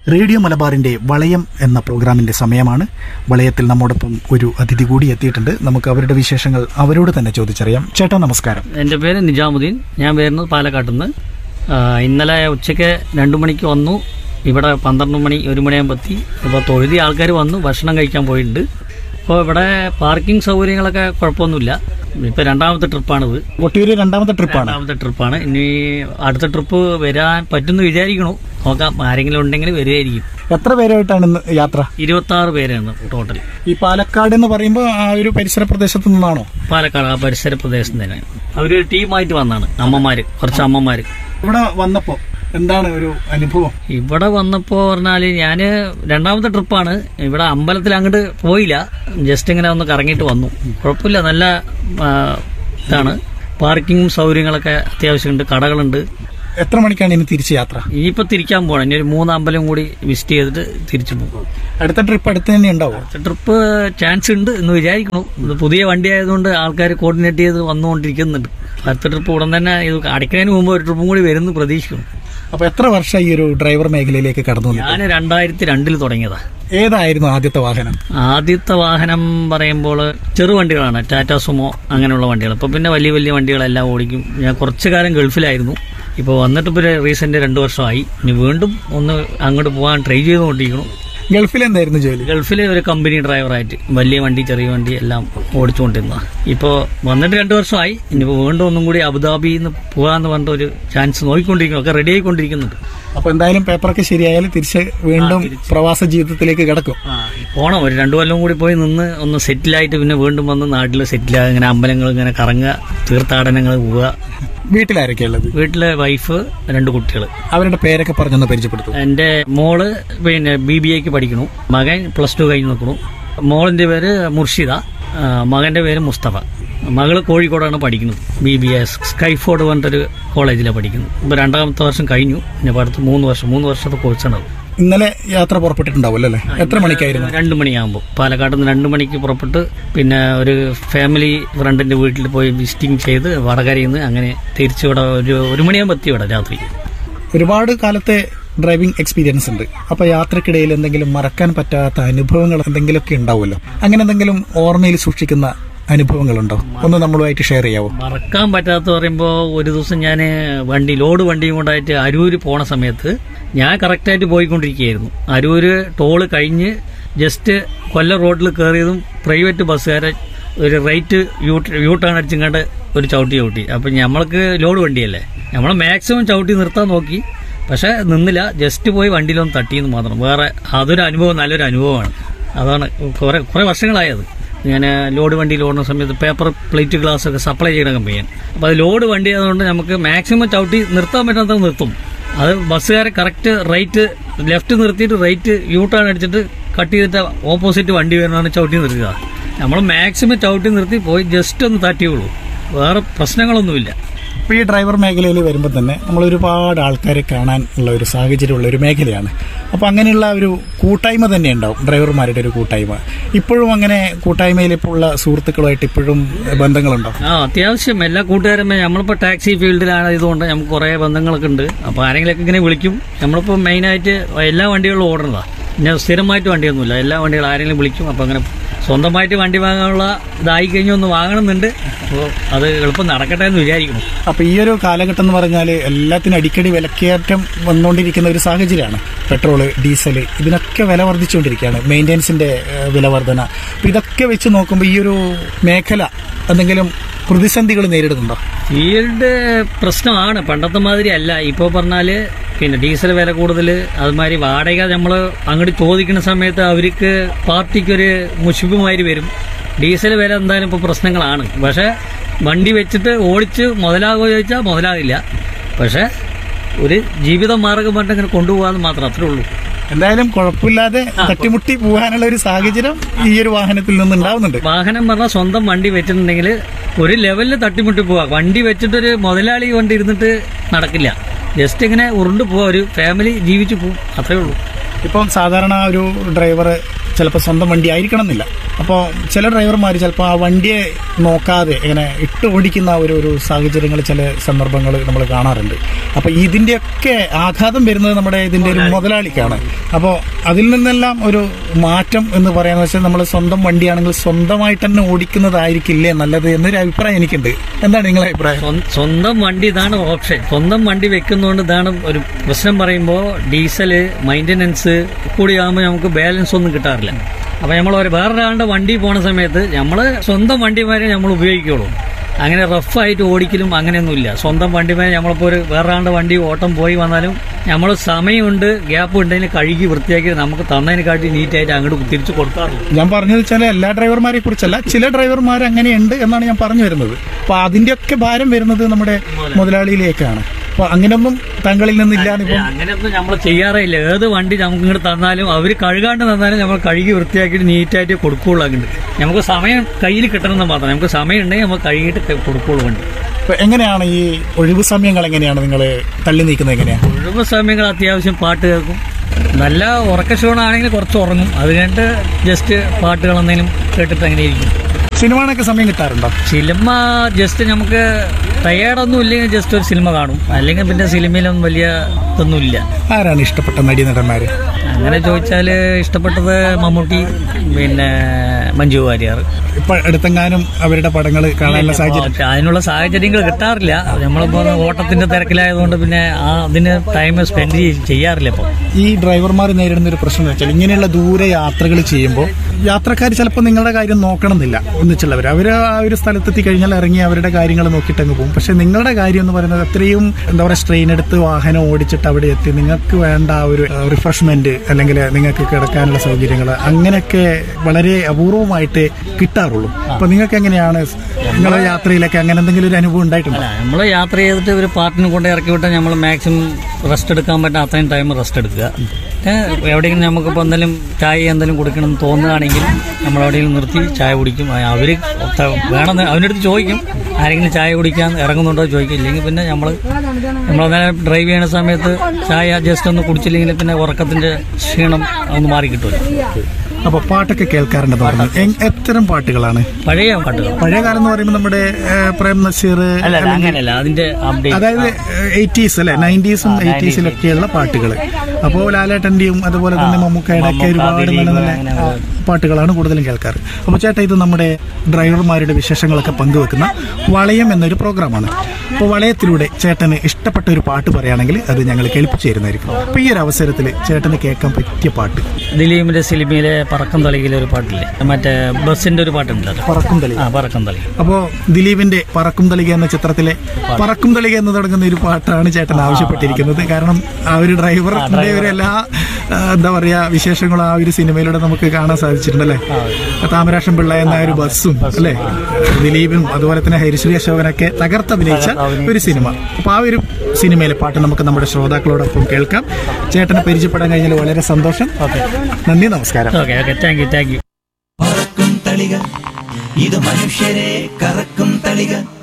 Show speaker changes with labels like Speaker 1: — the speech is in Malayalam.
Speaker 1: റേഡിയോ മലബാറിന്റെ വളയം എന്ന പ്രോഗ്രാമിന്റെ സമയമാണ് വളയത്തിൽ നമ്മോടൊപ്പം ഒരു അതിഥി കൂടി എത്തിയിട്ടുണ്ട് നമുക്ക് അവരുടെ വിശേഷങ്ങൾ അവരോട് തന്നെ ചോദിച്ചറിയാം ചേട്ടാ നമസ്കാരം
Speaker 2: എൻ്റെ പേര് നിജാമുദ്ദീൻ ഞാൻ വരുന്നത് പാലക്കാട്ടിൽ നിന്ന് ഇന്നലെ ഉച്ചയ്ക്ക് രണ്ട് മണിക്ക് വന്നു ഇവിടെ പന്ത്രണ്ട് മണി ഒരു മണിയാകുമ്പോൾ എത്തി അപ്പോൾ തൊഴുതി ആൾക്കാർ വന്നു ഭക്ഷണം കഴിക്കാൻ പോയിട്ടുണ്ട് അപ്പോൾ ഇവിടെ പാർക്കിംഗ് സൗകര്യങ്ങളൊക്കെ കുഴപ്പമൊന്നുമില്ല ഇപ്പോൾ രണ്ടാമത്തെ ട്രിപ്പാണിത്
Speaker 1: കൊട്ടിയൂര് രണ്ടാമത്തെ ട്രിപ്പാണ്
Speaker 2: രണ്ടാമത്തെ ട്രിപ്പാണ് ഇനി അടുത്ത ട്രിപ്പ് വരാൻ പറ്റുമെന്ന് വിചാരിക്കണു നോക്കാം ആരെങ്കിലും ഉണ്ടെങ്കിൽ വരികയായിരിക്കും
Speaker 1: എത്ര പേരായിട്ടാണ് ഇന്ന് യാത്ര
Speaker 2: ഇരുപത്തി ആറ് പേരാണ് ടോട്ടൽ
Speaker 1: ഈ പാലക്കാട് എന്ന് പറയുമ്പോൾ ആ ഒരു പരിസര പ്രദേശത്തു നിന്നാണോ
Speaker 2: പാലക്കാട് ആ പരിസര പ്രദേശം തന്നെ അവർ ടീമായിട്ട് വന്നാണ് അമ്മമാര് കുറച്ച് അമ്മമാര്
Speaker 1: ഇവിടെ വന്നപ്പോ എന്താണ് ഒരു അനുഭവം
Speaker 2: ഇവിടെ വന്നപ്പോ പറഞ്ഞാല് ഞാന് രണ്ടാമത്തെ ട്രിപ്പാണ് ഇവിടെ അമ്പലത്തിൽ അങ്ങോട്ട് പോയില്ല ജസ്റ്റ് ഇങ്ങനെ ഒന്ന് കറങ്ങിയിട്ട് വന്നു കുഴപ്പമില്ല നല്ല ആ, ഇതാണ് പാർക്കിങ്ങും സൗകര്യങ്ങളൊക്കെ അത്യാവശ്യമുണ്ട് കടകളുണ്ട്
Speaker 1: എത്ര മണിക്കാണ് ഇനി തിരിച്ച് യാത്ര
Speaker 2: ഇനിയിപ്പോ തിരിക്കാൻ പോകണം ഇനി ഒരു മൂന്ന് അമ്പലം കൂടി വിസിറ്റ് ചെയ്തിട്ട് തിരിച്ചു പോകും
Speaker 1: അടുത്ത ട്രിപ്പ് അടുത്ത് തന്നെ ഉണ്ടാവോ
Speaker 2: ട്രിപ്പ് ചാൻസ് ഉണ്ട് എന്ന് വിചാരിക്കണു ഇത് പുതിയ വണ്ടി ആയതുകൊണ്ട് ആൾക്കാർ കോർഡിനേറ്റ് ചെയ്ത് വന്നുകൊണ്ടിരിക്കുന്നുണ്ട് അടുത്ത ട്രിപ്പ് ഉടൻ തന്നെ ഇത് അടയ്ക്കുന്നതിന് മുമ്പ് ഒരു ട്രിപ്പും കൂടി വരുന്നു പ്രതീക്ഷിക്കുന്നു
Speaker 1: അപ്പൊ എത്ര വർഷം ഈ ഒരു ഡ്രൈവർ മേഖലയിലേക്ക് കടന്നു വന്നു
Speaker 2: ഞാൻ രണ്ടായിരത്തി രണ്ടിൽ തുടങ്ങിയതാ
Speaker 1: ഏതായിരുന്നു ആദ്യത്തെ വാഹനം
Speaker 2: ആദ്യത്തെ വാഹനം പറയുമ്പോൾ ചെറുവണ്ടികളാണ് ടാറ്റ സുമോ അങ്ങനെയുള്ള വണ്ടികൾ ഇപ്പൊ പിന്നെ വലിയ വലിയ വണ്ടികളെല്ലാം ഓടിക്കും ഞാൻ കുറച്ചു കാലം ഗൾഫിലായിരുന്നു ഇപ്പോൾ വന്നിട്ട് ഇപ്പോൾ റീസെന്റ് രണ്ടു വർഷമായി ഇനി വീണ്ടും ഒന്ന് അങ്ങോട്ട് പോകാൻ ട്രൈ ചെയ്തുകൊണ്ടിരിക്കണം
Speaker 1: ഗൾഫിൽ എന്തായിരുന്നു ജോലി
Speaker 2: ഗൾഫിലെ ഒരു കമ്പനി ഡ്രൈവറായിട്ട് വലിയ വണ്ടി ചെറിയ വണ്ടി എല്ലാം ഓടിച്ചുകൊണ്ടിരുന്ന ഇപ്പോൾ വന്നിട്ട് രണ്ടു വർഷമായി ഇനിയിപ്പോൾ വീണ്ടും ഒന്നും കൂടി അബുദാബിയിൽ നിന്ന് പോകാന്ന് പറഞ്ഞിട്ട് ഒരു ചാൻസ് നോക്കിക്കൊണ്ടിരിക്കുന്നു ഒക്കെ റെഡി ആയിക്കൊണ്ടിരിക്കുന്നുണ്ട്
Speaker 1: അപ്പൊ എന്തായാലും പേപ്പറൊക്കെ ശരിയായാൽ തിരിച്ച് വീണ്ടും പ്രവാസ ജീവിതത്തിലേക്ക് കിടക്കും
Speaker 2: പോണം ഒരു രണ്ടു കൊല്ലം കൂടി പോയി നിന്ന് ഒന്ന് സെറ്റിലായിട്ട് പിന്നെ വീണ്ടും വന്ന് നാട്ടിൽ സെറ്റിലാകുക ഇങ്ങനെ അമ്പലങ്ങൾ ഇങ്ങനെ കറങ്ങുക തീർത്ഥാടനങ്ങൾ പോവുക
Speaker 1: വീട്ടിലാരൊക്കെ ഉള്ളത്
Speaker 2: വീട്ടിലെ വൈഫ് രണ്ട് കുട്ടികൾ
Speaker 1: അവരുടെ പേരൊക്കെ പറഞ്ഞൊന്ന് പരിചയപ്പെടുത്തും
Speaker 2: എൻ്റെ മോള് പിന്നെ ബി ബി എക്ക് പഠിക്കണു മകൻ പ്ലസ് ടു കഴിഞ്ഞ് നിൽക്കണു മോളിൻ്റെ പേര് മുർഷിദ ആ, മകൻ്റെ പേര് മുസ്തഫ മകള് കോഴിക്കോടാണ് പഠിക്കുന്നത് ബി ബി എസ് സ്കൈഫോർഡ് പറഞ്ഞിട്ടൊരു കോളേജിലാണ് പഠിക്കുന്നത് ഇപ്പോൾ രണ്ടാമത്തെ വർഷം കഴിഞ്ഞു ഇനി ഇപ്പോൾ അടുത്ത് മൂന്ന് വർഷം മൂന്ന് വർഷത്തെ കോഴ്സാണ് അത്
Speaker 1: ഇന്നലെ യാത്ര പുറപ്പെട്ടിട്ടുണ്ടാവുമല്ലോ അല്ലേ എത്ര മണിക്കായിരുന്നു
Speaker 2: രണ്ട് മണിയാകുമ്പോൾ പാലക്കാട് നിന്ന് രണ്ട് മണിക്ക് പുറപ്പെട്ട് പിന്നെ ഒരു ഫാമിലി ഫ്രണ്ടിന്റെ വീട്ടിൽ പോയി വിസിറ്റിംഗ് ചെയ്ത് വടകരയിൽ നിന്ന് അങ്ങനെ തിരിച്ചു ഇവിടെ ഒരു ഒരു മണിയാകുമ്പോൾ എത്തി ഇവിടെ രാത്രി
Speaker 1: ഒരുപാട് കാലത്തെ ഡ്രൈവിംഗ് എക്സ്പീരിയൻസ് ഉണ്ട് അപ്പൊ യാത്രക്കിടയിൽ എന്തെങ്കിലും മറക്കാൻ പറ്റാത്ത അനുഭവങ്ങൾ എന്തെങ്കിലുമൊക്കെ ഉണ്ടാവുമല്ലോ അങ്ങനെ എന്തെങ്കിലും ഓർമ്മയിൽ സൂക്ഷിക്കുന്ന അനുഭവങ്ങളുണ്ടോ ഒന്ന് നമ്മളുമായിട്ട് ഷെയർ ചെയ്യാവോ
Speaker 2: മറക്കാൻ പറ്റാത്ത പറയുമ്പോൾ ഒരു ദിവസം ഞാൻ വണ്ടി ലോഡ് വണ്ടിയും കൊണ്ടായിട്ട് അരൂര് പോണ സമയത്ത് ഞാൻ കറക്റ്റായിട്ട് പോയിക്കൊണ്ടിരിക്കുകയായിരുന്നു അരൂര് ടോള് കഴിഞ്ഞ് ജസ്റ്റ് കൊല്ലം റോഡിൽ കയറിയതും പ്രൈവറ്റ് ബസ്സുകാരെ ഒരു റൈറ്റ് യൂ യൂ ടേൺ അടിച്ചിങ്ങാണ്ട് ഒരു ചവിട്ടി ചവിട്ടി അപ്പം നമ്മൾക്ക് ലോഡ് വണ്ടിയല്ലേ നമ്മൾ മാക്സിമം ചവിട്ടി നിർത്താൻ നോക്കി പക്ഷെ നിന്നില്ല ജസ്റ്റ് പോയി വണ്ടിയിലൊന്ന് തട്ടിയെന്ന് മാത്രം വേറെ അതൊരു അനുഭവം നല്ലൊരു അനുഭവമാണ് അതാണ് കുറെ കുറെ വർഷങ്ങളായത് ഞാൻ ലോഡ് വണ്ടിയിൽ ഓടുന്ന സമയത്ത് പേപ്പർ പ്ലേറ്റ് ഗ്ലാസ് ഒക്കെ സപ്ലൈ ചെയ്യുന്ന കമ്പനിയാണ് അപ്പോൾ അത് ലോഡ് വണ്ടി ആയതുകൊണ്ട് നമുക്ക് മാക്സിമം ചവിട്ടി നിർത്താൻ പറ്റാത്ത നിർത്തും അത് ബസ്സുകാരെ കറക്റ്റ് റൈറ്റ് ലെഫ്റ്റ് നിർത്തിയിട്ട് റൈറ്റ് യൂ ടേൺ അടിച്ചിട്ട് കട്ട് ചെയ്തിട്ട് ഓപ്പോസിറ്റ് വണ്ടി വരുന്നതാണ് ചവിട്ടി നിർത്തുക നമ്മൾ മാക്സിമം ചവിട്ടി നിർത്തി പോയി ജസ്റ്റ് ഒന്ന് തട്ടിയുള്ളൂ വേറെ പ്രശ്നങ്ങളൊന്നുമില്ല
Speaker 1: ഇപ്പൊ ഈ ഡ്രൈവർ മേഖലയിൽ വരുമ്പോൾ തന്നെ നമ്മൾ ഒരുപാട് ആൾക്കാരെ കാണാൻ ഉള്ള ഒരു സാഹചര്യമുള്ള ഒരു മേഖലയാണ് അപ്പൊ അങ്ങനെയുള്ള ഒരു കൂട്ടായ്മ തന്നെ ഉണ്ടാവും ഡ്രൈവർമാരുടെ ഒരു കൂട്ടായ്മ ഇപ്പോഴും അങ്ങനെ കൂട്ടായ്മയിൽ ഇപ്പോൾ ഉള്ള സുഹൃത്തുക്കളുമായിട്ട് ഇപ്പോഴും ബന്ധങ്ങളുണ്ടോ
Speaker 2: ആ അത്യാവശ്യം എല്ലാ കൂട്ടുകാരും നമ്മളിപ്പോൾ ടാക്സി ഫീൽഡിലാണ് ഇതുകൊണ്ട് നമുക്ക് കുറേ ബന്ധങ്ങളൊക്കെ ഉണ്ട് അപ്പോൾ ആരെങ്കിലുമൊക്കെ ഇങ്ങനെ വിളിക്കും നമ്മളിപ്പോൾ മെയിനായിട്ട് എല്ലാ വണ്ടികളും ഓടുന്നതാണ് പിന്നെ സ്ഥിരമായിട്ട് വണ്ടിയൊന്നുമില്ല എല്ലാ വണ്ടികളും ആരെങ്കിലും വിളിക്കും അപ്പോൾ അങ്ങനെ സ്വന്തമായിട്ട് വണ്ടി വാങ്ങാനുള്ള ഇതായി കഴിഞ്ഞ് ഒന്ന് വാങ്ങണമെന്നുണ്ട് അപ്പോൾ അത് എളുപ്പം നടക്കട്ടെ എന്ന് വിചാരിക്കുന്നു
Speaker 1: അപ്പൊ ഈ ഒരു കാലഘട്ടം എന്ന് പറഞ്ഞാൽ എല്ലാത്തിനും അടിക്കടി വിലക്കയറ്റം വന്നുകൊണ്ടിരിക്കുന്ന ഒരു സാഹചര്യമാണ് പെട്രോള് ഡീസല് ഇതിനൊക്കെ വില വർദ്ധിച്ചുകൊണ്ടിരിക്കുകയാണ് മെയിൻ്റെനൻസിന്റെ ഏഹ്, വില വർധന അപ്പൊ ഇതൊക്കെ വെച്ച് നോക്കുമ്പോൾ ഈ ഒരു മേഖല എന്തെങ്കിലും പ്രതിസന്ധികൾ നേരിടുന്നുണ്ടോ
Speaker 2: ഫീൽഡ് പ്രശ്നമാണ് പണ്ടത്തെ മാതിരി അല്ല ഇപ്പോൾ പറഞ്ഞാല് പിന്നെ ഡീസൽ വില കൂടുതൽ അതുമാതിരി വാടക നമ്മൾ അങ്ങോട്ട് ചോദിക്കുന്ന സമയത്ത് അവർക്ക് പാർട്ടിക്കൊരു മുഷിപ്പുമാതിരി വരും ഡീസൽ വില എന്തായാലും ഇപ്പോൾ പ്രശ്നങ്ങളാണ് പക്ഷെ വണ്ടി വെച്ചിട്ട് ഓടിച്ച് മുതലാകുമോ ചോദിച്ചാൽ മുതലാകില്ല പക്ഷെ ഒരു ജീവിത മാർഗം പറഞ്ഞിട്ട് ഇങ്ങനെ കൊണ്ടുപോകാന്ന് മാത്രം അത്രേ ഉള്ളൂ
Speaker 1: എന്തായാലും കുഴപ്പമില്ലാതെ തട്ടിമുട്ടി പോകാനുള്ള ഒരു സാഹചര്യം ഈ ഒരു വാഹനത്തിൽ നിന്ന് ഉണ്ടാവുന്നുണ്ട്
Speaker 2: വാഹനം പറഞ്ഞാൽ സ്വന്തം വണ്ടി വെച്ചിട്ടുണ്ടെങ്കിൽ ഒരു ലെവലിൽ തട്ടിമുട്ടി പോവാ വണ്ടി വെച്ചിട്ടൊരു മുതലാളി കൊണ്ട് ഇരുന്നിട്ട് നടക്കില്ല ജസ്റ്റ് ഇങ്ങനെ ഉരുണ്ട് പോവാ ഒരു ഫാമിലി ജീവിച്ചു പോവും അത്രേ ഉള്ളൂ
Speaker 1: ഇപ്പം സാധാരണ ഒരു ഡ്രൈവർ ചിലപ്പോൾ സ്വന്തം വണ്ടി ആയിരിക്കണം എന്നില്ല അപ്പോൾ ചില ഡ്രൈവർമാർ ചിലപ്പോൾ ആ വണ്ടിയെ നോക്കാതെ ഇങ്ങനെ ഇട്ട് ഓടിക്കുന്ന ഒരു ഒരു സാഹചര്യങ്ങൾ ചില സന്ദർഭങ്ങൾ നമ്മൾ കാണാറുണ്ട് അപ്പോൾ ഇതിൻ്റെയൊക്കെ ആഘാതം വരുന്നത് നമ്മുടെ ഇതിൻ്റെ ഒരു മുതലാളിക്കാണ് അപ്പോൾ അതിൽ നിന്നെല്ലാം ഒരു മാറ്റം എന്ന് പറയാന്ന് വെച്ചാൽ നമ്മൾ സ്വന്തം വണ്ടിയാണെങ്കിൽ സ്വന്തമായിട്ട് തന്നെ ഓടിക്കുന്നതായിരിക്കില്ലേ നല്ലത് എന്നൊരു അഭിപ്രായം എനിക്കുണ്ട് എന്താണ് നിങ്ങളുടെ അഭിപ്രായം
Speaker 2: സ്വ- സ്വന്തം വണ്ടി ഇതാണ് ഓപ്ഷൻ സ്വന്തം വണ്ടി വെക്കുന്നതുകൊണ്ട് ഇതാണ് ഒരു പ്രശ്നം പറയുമ്പോൾ ഡീസല് മൈൻ്റനൻസ് കൂടി ആകുമ്പോൾ നമുക്ക് ബാലൻസ് ഒന്നും കിട്ടാറില്ല അപ്പോൾ നമ്മൾ ഒരു വേറൊരാളുടെ വണ്ടി പോണ സമയത്ത് നമ്മൾ സ്വന്തം വണ്ടിമാരെ നമ്മൾ ഉപയോഗിക്കുള്ളൂ അങ്ങനെ റഫായിട്ട് ഓടിക്കലും അങ്ങനെയൊന്നുമില്ല സ്വന്തം വണ്ടിമാരെ നമ്മളിപ്പോൾ ഒരു വേറൊരാളുടെ വണ്ടി ഓട്ടം പോയി വന്നാലും നമ്മൾ സമയമുണ്ട് ഗ്യാപ്പ് ഉണ്ടെങ്കിൽ കഴുകി വൃത്തിയാക്കി നമുക്ക് തന്നതിനെക്കാട്ടി നീറ്റായിട്ട് അങ്ങോട്ട് തിരിച്ചു കൊടുക്കാറുള്ളൂ
Speaker 1: ഞാൻ പറഞ്ഞു വെച്ചാൽ എല്ലാ ഡ്രൈവർമാരെ കുറിച്ചല്ല ചില ഡ്രൈവർമാർ അങ്ങനെയുണ്ട് എന്നാണ് ഞാൻ പറഞ്ഞു വരുന്നത് അപ്പൊ അതിന്റെയൊക്കെ ഭാരം വരുന്നത് നമ്മുടെ മുതലാളിയിലേക്കാണ് അപ്പൊ അങ്ങനെയൊന്നും താങ്കളിൽ നിന്നില്ലാന്ന് ഇപ്പം
Speaker 2: അങ്ങനെയൊന്നും നമ്മൾ ചെയ്യാറേ ഇല്ല ഏത് വണ്ടി നമുക്ക് ഇങ്ങോട്ട് തന്നാലും അവർ കഴുകാണ്ട് തന്നാലും നമ്മൾ കഴുകി വൃത്തിയാക്കിയിട്ട് നീറ്റായിട്ട് കൊടുക്കുകയുള്ളൂ അങ്ങോട്ട് നമുക്ക് സമയം കയ്യിൽ കിട്ടണമെന്ന് മാത്രം നമുക്ക് സമയം ഉണ്ടെങ്കിൽ നമ്മൾ കഴുകിയിട്ട് കൊടുക്കുകയുള്ളൂ വണ്ടി
Speaker 1: ഇപ്പൊ എങ്ങനെയാണ് ഈ ഒഴിവ് സമയങ്ങൾ എങ്ങനെയാണ് നിങ്ങൾ തള്ളി നീക്കുന്നത് എങ്ങനെയാണ്
Speaker 2: ഒഴിവ് സമയങ്ങൾ അത്യാവശ്യം പാട്ട് കേൾക്കും നല്ല ഉറക്കക്ഷീണമാണെങ്കിൽ കുറച്ച് ഉറങ്ങും അത് കഴിഞ്ഞിട്ട് ജസ്റ്റ് പാട്ടുകൾ എന്തെങ്കിലും കേട്ടിട്ട് അങ്ങനെ ഇരിക്കും
Speaker 1: സിനിമകളൊക്കെ സമയം കിട്ടാറുണ്ടോ
Speaker 2: സിനിമ ജസ്റ്റ് നമുക്ക് ടയേർഡൊന്നും ഇല്ലെങ്കിൽ ജസ്റ്റ് ഒരു സിനിമ കാണും അല്ലെങ്കിൽ പിന്നെ സിനിമയിലൊന്നും വലിയ ഇതൊന്നുമില്ല
Speaker 1: ആരാണ് ഇഷ്ടപ്പെട്ട നടീനടന്മാര്
Speaker 2: അങ്ങനെ ചോദിച്ചാൽ ഇഷ്ടപ്പെട്ടത് മമ്മൂട്ടി പിന്നെ മഞ്ജു വാര്യർ
Speaker 1: ഇപ്പൊ അടുത്തെങ്ങാനും അവരുടെ പടങ്ങൾ കാണാനുള്ള സാഹചര്യം
Speaker 2: പക്ഷെ അതിനുള്ള സാഹചര്യങ്ങൾ കിട്ടാറില്ല നമ്മളിപ്പോ ഓട്ടത്തിന്റെ തിരക്കിലായതുകൊണ്ട് പിന്നെ ആ അതിന് ടൈം സ്പെൻഡ് ചെയ്യാറില്ല ഇപ്പോൾ
Speaker 1: ഈ ഡ്രൈവർമാർ നേരിടുന്ന ഒരു പ്രശ്നം എന്ന് വെച്ചാൽ ഇങ്ങനെയുള്ള ദൂരെ യാത്രകൾ ചെയ്യുമ്പോൾ യാത്രക്കാർ ചിലപ്പോൾ നിങ്ങളുടെ കാര്യം നോക്കണമെന്നില്ല ഒന്നിച്ചുള്ളവർ അവർ ആ ഒരു സ്ഥലത്തെത്തി കഴിഞ്ഞാൽ ഇറങ്ങി അവരുടെ കാര്യങ്ങൾ നോക്കിയിട്ട് അങ്ങ് പോകും പക്ഷെ നിങ്ങളുടെ കാര്യം എന്ന് പറയുന്നത് അത്രയും എന്താ പറയുക സ്ട്രെയിൻ എടുത്ത് വാഹനം ഓടിച്ചിട്ട് അവിടെ എത്തി നിങ്ങൾക്ക് വേണ്ട ആ ഒരു റിഫ്രഷ്മെന്റ് അല്ലെങ്കിൽ നിങ്ങൾക്ക് കിടക്കാനുള്ള സൗകര്യങ്ങൾ അങ്ങനെയൊക്കെ വളരെ അപൂർവമായിട്ട് കിട്ടാറുള്ളൂ അപ്പൊ നിങ്ങൾക്ക് എങ്ങനെയാണ് നിങ്ങളുടെ യാത്രയിലൊക്കെ അങ്ങനെ എന്തെങ്കിലും ഒരു അനുഭവം ഉണ്ടായിട്ടുണ്ടോ
Speaker 2: നമ്മൾ യാത്ര ചെയ്തിട്ട് ഒരു പാർട്ടിനെ കൊണ്ട് ഇറക്കി വിട്ടാൽ നമ്മൾ മാക്സിമം റെസ്റ്റ് എടുക്കാൻ പറ്റുന്ന അത്രയും ടൈം റെസ്റ്റ് എടുക്കുക പിന്നെ എവിടെയെങ്കിലും നമുക്കിപ്പോൾ എന്തെങ്കിലും ചായ എന്തെങ്കിലും കൊടുക്കണം എന്ന് തോന്നുകയാണെങ്കിൽ നമ്മൾ എവിടെയെങ്കിലും നിർത്തി ചായ കുടിക്കും അവർ വേണമെന്ന് അവനടുത്ത് ചോദിക്കും ആരെങ്കിലും ചായ കുടിക്കാൻ ഇറങ്ങുന്നുണ്ടോ ചോദിക്കും ഇല്ലെങ്കിൽ പിന്നെ നമ്മൾ നമ്മളന്നേരം ഡ്രൈവ് ചെയ്യുന്ന സമയത്ത് ചായ ജസ്റ്റ് ഒന്ന് കുടിച്ചില്ലെങ്കിൽ പിന്നെ ഉറക്കത്തിന്റെ ക്ഷീണം ഒന്ന് മാറി കിട്ടുമല്ലോ
Speaker 1: അപ്പൊ പാട്ടൊക്കെ കേൾക്കാറുണ്ടെന്ന് പറഞ്ഞു എ- എത്തരം പാട്ടുകളാണ്
Speaker 2: പഴയ പാട്ടുകൾ
Speaker 1: പഴയ കാലം എന്ന് പറയുമ്പോൾ നമ്മുടെ ഏഹ്, പ്രേം നസീർ
Speaker 2: അല്ല അല്ല, അങ്ങനെയല്ല അതിന്റെ അപ്ഡേറ്റ്
Speaker 1: അതായത് എയ്റ്റീസ് അല്ലെ നയൻറ്റീസും എയ്റ്റീസിലൊക്കെയുള്ള പാട്ടുകൾ അപ്പോൾ ലാലേട്ടന്റെയും അതുപോലെ തന്നെ മമ്മൂക്കയുടെ ഒക്കെ ഒരുപാട് നല്ല നല്ല ആ, പാട്ടുകളാണ് കൂടുതലും കേൾക്കാറ് അപ്പോൾ ചേട്ടാ ഇത് നമ്മുടെ ഡ്രൈവർമാരുടെ വിശേഷങ്ങളൊക്കെ പങ്കുവെക്കുന്ന വളയം എന്നൊരു പ്രോഗ്രാമാണ് അപ്പോൾ വളയത്തിലൂടെ ചേട്ടന് ഇഷ്ടപ്പെട്ട ഒരു പാട്ട് പറയുകയാണെങ്കിൽ അത് ഞങ്ങൾ കേൾപ്പിച്ചു തരുന്നതായിരിക്കും അപ്പോൾ ഈ ഒരു അവസരത്തിൽ ചേട്ടന് കേൾക്കാൻ പറ്റിയ പാട്ട്
Speaker 2: ദിലീപിന്റെ സിനിമയിലെ പറക്കം തളികയിലെ ഒരു പാട്ടില്ലേ മറ്റേ ബസ്സിന്റെ ഒരു പാട്ടുണ്ടല്ലോ
Speaker 1: പറക്കും തളി
Speaker 2: ആ പറക്കം തളി
Speaker 1: അപ്പോ ദിലീപിന്റെ പറക്കും തളിക എന്ന ചിത്രത്തിലെ പറക്കും തളിക എന്ന് തുടങ്ങുന്ന ഒരു പാട്ടാണ് ചേട്ടൻ ആവശ്യപ്പെട്ടിരിക്കുന്നത് കാരണം ആ ഒരു ഡ്രൈവറിന്റെ ഒരു എല്ലാ ആ, എന്താ പറയാ വിശേഷങ്ങളും ആ ഒരു സിനിമയിലൂടെ നമുക്ക് കാണാൻ സാധിച്ചിട്ടുണ്ടല്ലേ താമരാക്ഷം പിള്ള എന്ന ഒരു ബസ്സും അല്ലെ ദിലീപും അതുപോലെ തന്നെ ഹരിശ്രീ അശോകനൊക്കെ തകർത്തഭിനയിച്ച ഒരു സിനിമ അപ്പൊ ആ ഒരു സിനിമയിലെ പാട്ട് നമുക്ക് നമ്മുടെ ശ്രോതാക്കളോടൊപ്പം കേൾക്കാം ചേട്ടനെ പരിചയപ്പെടാൻ കഴിഞ്ഞാൽ വളരെ സന്തോഷം നന്ദി നമസ്കാരം
Speaker 2: okay okay thank you thank you
Speaker 3: Parakkum Thalika ഇത് മനുഷ്യരെ കറക്കും തളിക